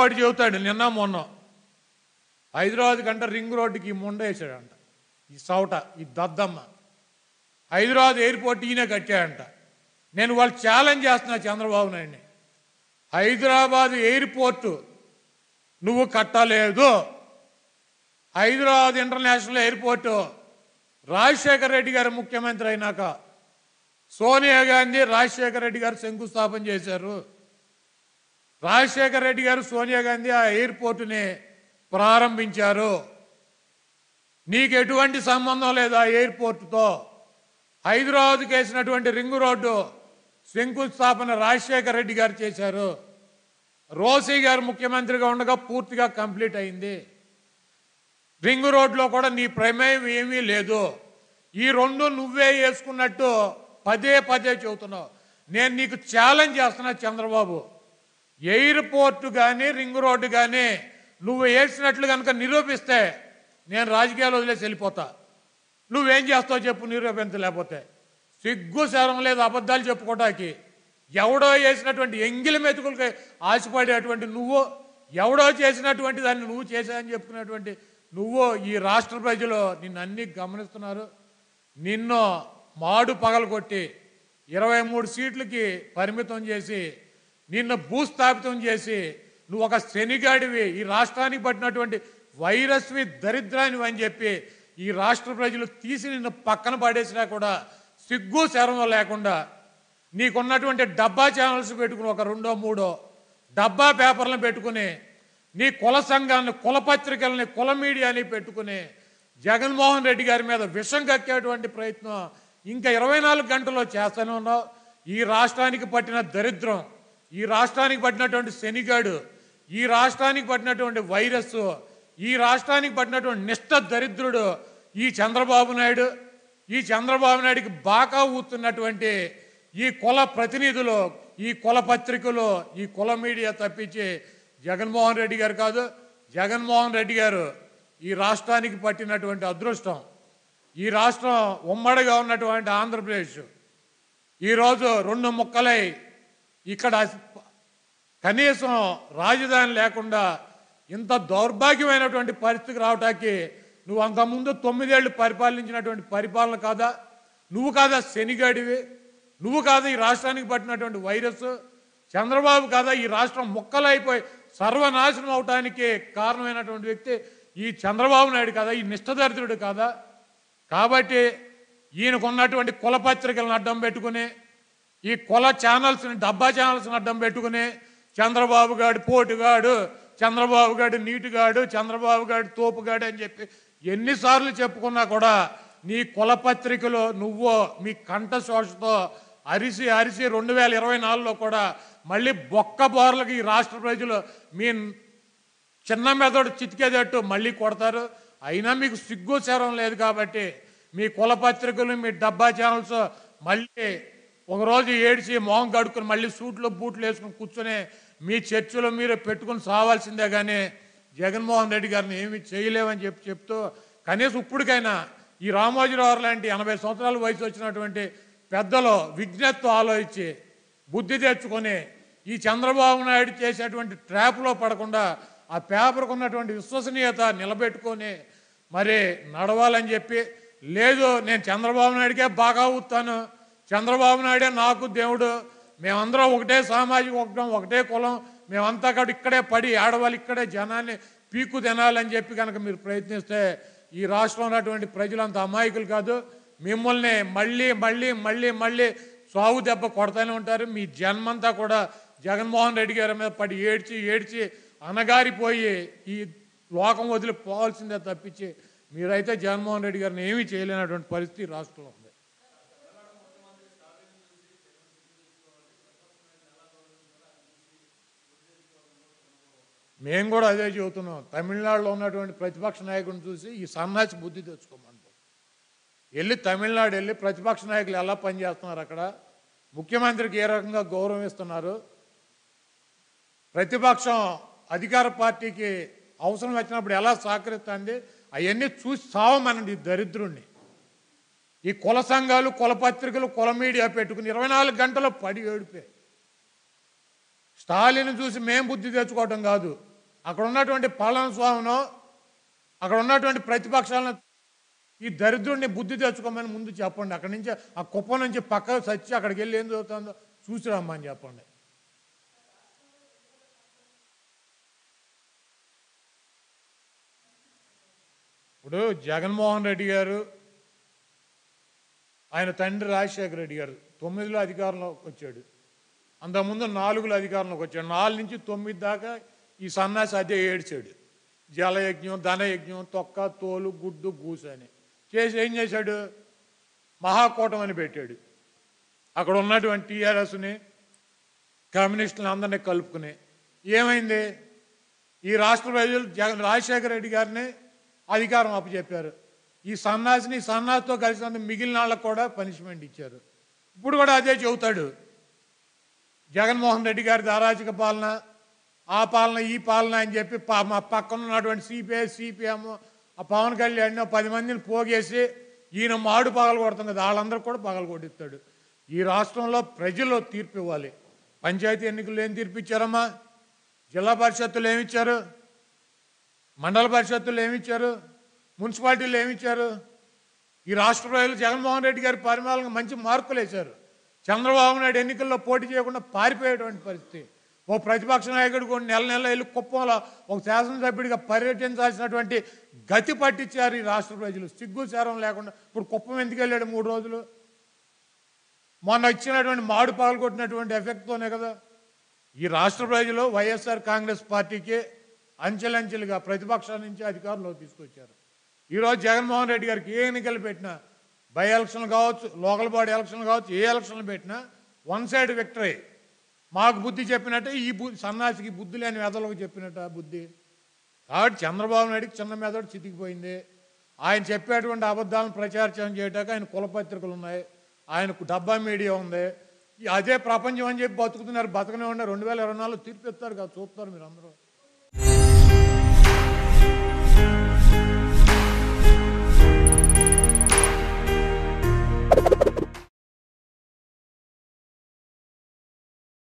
ఇంకోటి చెబుతాడు నిన్న మొన్న హైదరాబాద్ కంటే రింగ్ రోడ్డుకి ఈ ముండ వేసాడంట ఈ సౌట ఈ దద్దమ్మ హైదరాబాద్ ఎయిర్పోర్ట్ ఈయన కట్టాడంట నేను వాళ్ళు ఛాలెంజ్ చేస్తున్నా చంద్రబాబు నాయుడిని హైదరాబాద్ ఎయిర్పోర్టు నువ్వు కట్టలేదు హైదరాబాద్ ఇంటర్నేషనల్ ఎయిర్పోర్టు రాజశేఖర రెడ్డి గారు ముఖ్యమంత్రి అయినాక సోనియా గాంధీ రాజశేఖర రెడ్డి గారు శంకుస్థాపన చేశారు రాజశేఖర రెడ్డి గారు సోనియా గాంధీ ఆ ఎయిర్పోర్టుని ప్రారంభించారు నీకు ఎటువంటి సంబంధం లేదు ఆ ఎయిర్పోర్టుతో హైదరాబాద్కి వేసినటువంటి రింగు రోడ్డు శంకుస్థాపన రాజశేఖర రెడ్డి గారు చేశారు రోసీ గారు ముఖ్యమంత్రిగా ఉండగా పూర్తిగా కంప్లీట్ అయింది రింగ్ రోడ్లో కూడా నీ ప్రమేయం ఏమీ లేదు ఈ రెండు నువ్వే వేసుకున్నట్టు పదే పదే చెబుతున్నావు నేను నీకు ఛాలెంజ్ చేస్తున్నా చంద్రబాబు ఎయిర్పోర్ట్ కానీ రింగ్ రోడ్డు కానీ నువ్వు వేసినట్లు కనుక నిరూపిస్తే నేను రాజకీయాలు వదిలేసి వెళ్ళిపోతా నువ్వేం చేస్తావు చెప్పు నిరూపించలేకపోతే సిగ్గు శరం లేదు అబద్ధాలు చెప్పుకోవటానికి ఎవడో చేసినటువంటి ఎంగిలి మెతుకులకి ఆశపడేటువంటి నువ్వు ఎవడో చేసినటువంటి దాన్ని నువ్వు చేశావని చెప్పుకున్నటువంటి నువ్వు ఈ రాష్ట్ర ప్రజలు నిన్ను అన్ని గమనిస్తున్నారు నిన్ను మాడు పగలగొట్టి ఇరవై మూడు సీట్లకి పరిమితం చేసి నిన్ను భూస్థాపితం చేసి నువ్వు ఒక శనిగాడివి ఈ రాష్ట్రానికి పట్టినటువంటి వైరస్వి దరిద్రానివి అని చెప్పి ఈ రాష్ట్ర ప్రజలు తీసి నిన్ను పక్కన పడేసినా కూడా సిగ్గు శరం లేకుండా నీకున్నటువంటి డబ్బా ఛానల్స్ పెట్టుకుని ఒక రెండో మూడో డబ్బా పేపర్లను పెట్టుకుని నీ కుల సంఘాన్ని కుల పత్రికల్ని కుల మీడియాని పెట్టుకుని జగన్మోహన్ రెడ్డి గారి మీద విషం కక్కేటువంటి ప్రయత్నం ఇంకా ఇరవై నాలుగు గంటల్లో చేస్తూనే ఉన్నావు ఈ రాష్ట్రానికి పట్టిన దరిద్రం ఈ రాష్ట్రానికి పట్టినటువంటి శనిగాడు ఈ రాష్ట్రానికి పట్టినటువంటి వైరస్ ఈ రాష్ట్రానికి పట్టినటువంటి నిష్ఠ దరిద్రుడు ఈ చంద్రబాబు నాయుడు ఈ చంద్రబాబు నాయుడికి బాగా ఊతున్నటువంటి ఈ కుల ప్రతినిధులు ఈ కుల పత్రికలు ఈ కుల మీడియా తప్పించి జగన్మోహన్ రెడ్డి గారు కాదు జగన్మోహన్ రెడ్డి గారు ఈ రాష్ట్రానికి పట్టినటువంటి అదృష్టం ఈ రాష్ట్రం ఉమ్మడిగా ఉన్నటువంటి ఆంధ్రప్రదేశ్ ఈరోజు రెండు ముక్కలై ఇక్కడ కనీసం రాజధాని లేకుండా ఇంత దౌర్భాగ్యమైనటువంటి పరిస్థితికి రావటానికి నువ్వు అంతకుముందు తొమ్మిదేళ్లు పరిపాలించినటువంటి పరిపాలన కాదా నువ్వు కాదా శనిగాడివి నువ్వు కాదా ఈ రాష్ట్రానికి పట్టినటువంటి వైరస్ చంద్రబాబు కాదా ఈ రాష్ట్రం ముక్కలైపోయి సర్వనాశనం అవటానికి కారణమైనటువంటి వ్యక్తి ఈ చంద్రబాబు నాయుడు కాదా ఈ నిష్ఠదరిద్రుడు కాదా కాబట్టి ఈయనకు ఉన్నటువంటి కుల పత్రికలను అడ్డం పెట్టుకుని ఈ కుల ఛానల్స్ని డబ్బా ఛానల్స్ని అడ్డం పెట్టుకుని చంద్రబాబు గాడు పోటుగాడు చంద్రబాబు గాడు నీటుగాడు చంద్రబాబు గాడు తోపుగాడు అని చెప్పి ఎన్నిసార్లు చెప్పుకున్నా కూడా నీ కుల పత్రికలో నువ్వు మీ కంఠ శోషతో అరిసి అరిసి రెండు వేల ఇరవై నాలుగులో కూడా మళ్ళీ బొక్క బోర్లకి ఈ రాష్ట్ర ప్రజలు మీ చిన్న మెదడు చితికేటట్టు మళ్ళీ కొడతారు అయినా మీకు సిగ్గు శరం లేదు కాబట్టి మీ కుల పత్రికలు మీ డబ్బా ఛానల్స్ మళ్ళీ ఒకరోజు ఏడిచి మొహం కడుక్కుని మళ్ళీ సూట్లు బూట్లు వేసుకుని కూర్చొని మీ చర్చలో మీరు పెట్టుకుని సావాల్సిందే కానీ జగన్మోహన్ రెడ్డి గారిని ఏమీ చేయలేమని చెప్పి చెప్తూ కనీసం ఇప్పటికైనా ఈ రామోజీరావు లాంటి ఎనభై సంవత్సరాల వయసు వచ్చినటువంటి పెద్దలు విజ్ఞతతో ఆలోచించి బుద్ధి తెచ్చుకొని ఈ చంద్రబాబు నాయుడు చేసేటువంటి ట్రాప్లో పడకుండా ఆ పేపర్కు ఉన్నటువంటి విశ్వసనీయత నిలబెట్టుకొని మరి నడవాలని చెప్పి లేదు నేను చంద్రబాబు నాయుడికే బాగా ఊతాను చంద్రబాబు నాయుడే నాకు దేవుడు మేమందరం ఒకటే సామాజిక వర్గం ఒకటే కులం మేమంతా కూడా ఇక్కడే పడి ఆడవాళ్ళు ఇక్కడే జనాన్ని పీకు తినాలని చెప్పి కనుక మీరు ప్రయత్నిస్తే ఈ రాష్ట్రంలో ఉన్నటువంటి ప్రజలంత అమాయకులు కాదు మిమ్మల్ని మళ్ళీ మళ్ళీ మళ్ళీ మళ్ళీ సాగు దెబ్బ కొడతానే ఉంటారు మీ జన్మంతా కూడా జగన్మోహన్ రెడ్డి గారి మీద పడి ఏడ్చి ఏడ్చి అనగారిపోయి ఈ లోకం వదిలి పోవాల్సిందే తప్పించి మీరైతే జగన్మోహన్ రెడ్డి గారిని ఏమీ చేయలేనటువంటి పరిస్థితి రాష్ట్రంలో ఉంది మేము కూడా అదే చెబుతున్నాం తమిళనాడులో ఉన్నటువంటి ప్రతిపక్ష నాయకుడిని చూసి ఈ సన్నాసి బుద్ధి తెచ్చుకోమంటాం వెళ్ళి తమిళనాడు వెళ్ళి ప్రతిపక్ష నాయకులు ఎలా పనిచేస్తున్నారు అక్కడ ముఖ్యమంత్రికి ఏ రకంగా గౌరవం ఇస్తున్నారు ప్రతిపక్షం అధికార పార్టీకి అవసరం వచ్చినప్పుడు ఎలా సహకరిస్తుంది అవన్నీ చూసి సావమనండి ఈ దరిద్రుణ్ణి ఈ కుల సంఘాలు కుల పత్రికలు కుల మీడియా పెట్టుకుని ఇరవై నాలుగు గంటలు పడి ఏడిపే స్టాలిన్ చూసి మేం బుద్ధి తెచ్చుకోవటం కాదు అక్కడ ఉన్నటువంటి పళనిస్వామినో అక్కడ ఉన్నటువంటి ప్రతిపక్షాలను ఈ దరిద్రుడిని బుద్ధి తెచ్చుకోమని ముందు చెప్పండి అక్కడి నుంచి ఆ కుప్ప నుంచి పక్కకు చచ్చి అక్కడికి వెళ్ళి ఏం చదువుతుందో చూసి రమ్మని చెప్పండి ఇప్పుడు జగన్మోహన్ రెడ్డి గారు ఆయన తండ్రి రాజశేఖర రెడ్డి గారు తొమ్మిదిలో అధికారంలోకి వచ్చాడు అంతకుముందు నాలుగులో అధికారంలోకి వచ్చాడు నాలుగు నుంచి తొమ్మిది దాకా ఈ సన్నాసి అదే ఏడ్చాడు జలయజ్ఞం ధనయజ్ఞం తొక్క తోలు గుడ్డు గూసు అని చేసి ఏం చేశాడు మహాకూటమని పెట్టాడు అక్కడ ఉన్నటువంటి టీఆర్ఎస్ని కమ్యూనిస్టులను అందరినీ కలుపుకుని ఏమైంది ఈ రాష్ట్ర ప్రజలు జగన్ రాజశేఖర రెడ్డి గారిని అధికారం అప్పచెప్పారు ఈ సన్నాసిని ఈ సన్నాసితో కలిసినంత మిగిలిన వాళ్ళకు కూడా పనిష్మెంట్ ఇచ్చారు ఇప్పుడు కూడా అదే చెబుతాడు జగన్మోహన్ రెడ్డి గారి అరాచక పాలన ఆ పాలన ఈ పాలన అని చెప్పి పా- మా పక్కన ఉన్నటువంటి సిపిఐ సిపిఎం ఆ పవన్ కళ్యాణ్ పది మందిని పోగేసి ఈయన మాడు పగలు కొడతాం కదా వాళ్ళందరూ కూడా పగలు కొట్టిస్తాడు ఈ రాష్ట్రంలో ప్రజలు తీర్పు ఇవ్వాలి పంచాయతీ ఎన్నికలు ఏం తీర్పు ఇచ్చారమ్మా జిల్లా పరిషత్తులు ఏమిచ్చారు మండల పరిషత్తులు ఏమిచ్చారు మున్సిపాలిటీలు ఏమిచ్చారు ఈ రాష్ట్ర ప్రజలు జగన్మోహన్ రెడ్డి గారి పరిపాలన మంచి మార్కులు వేశారు చంద్రబాబు నాయుడు ఎన్నికల్లో పోటీ చేయకుండా పారిపోయేటువంటి పరిస్థితి ఓ ప్రతిపక్ష నాయకుడు కొన్ని నెల నెల వెళ్ళి కుప్పంలో ఒక శాసనసభ్యుడిగా పర్యటించాల్సినటువంటి గతి పట్టించారు ఈ రాష్ట్ర ప్రజలు సిగ్గు శారం లేకుండా ఇప్పుడు కుప్పం ఎందుకు వెళ్ళాడు మూడు రోజులు మొన్న ఇచ్చినటువంటి మాడు పగలగొట్టినటువంటి ఎఫెక్ట్తోనే కదా ఈ రాష్ట్ర ప్రజలు వైఎస్ఆర్ కాంగ్రెస్ పార్టీకి అంచెలంచెలుగా ప్రతిపక్షాల నుంచి అధికారంలోకి తీసుకొచ్చారు ఈరోజు జగన్మోహన్ రెడ్డి గారికి ఏ ఎన్నికలు పెట్టినా బై ఎలక్షన్లు కావచ్చు లోకల్ బాడీ ఎలక్షన్లు కావచ్చు ఏ ఎలక్షన్లు పెట్టినా వన్ సైడ్ విక్టరీ మాకు బుద్ధి చెప్పినట్టే ఈ బుద్ధి సన్నాసికి బుద్ధి లేని వెదలకు చెప్పినట్టు ఆ బుద్ధి కాబట్టి చంద్రబాబు నాయుడికి చిన్న మెదడు చితికిపోయింది ఆయన చెప్పేటువంటి అబద్ధాలను ప్రచారం చేయటానికి ఆయన కులపత్రికలు ఉన్నాయి ఆయనకు డబ్బా మీడియా ఉంది ఈ అదే ప్రపంచం అని చెప్పి బతుకుతున్నారు బతకనే ఉండే రెండు వేల ఇరవై నాలుగు తీర్పు ఇస్తారు కదా చూస్తారు మీరు అందరూ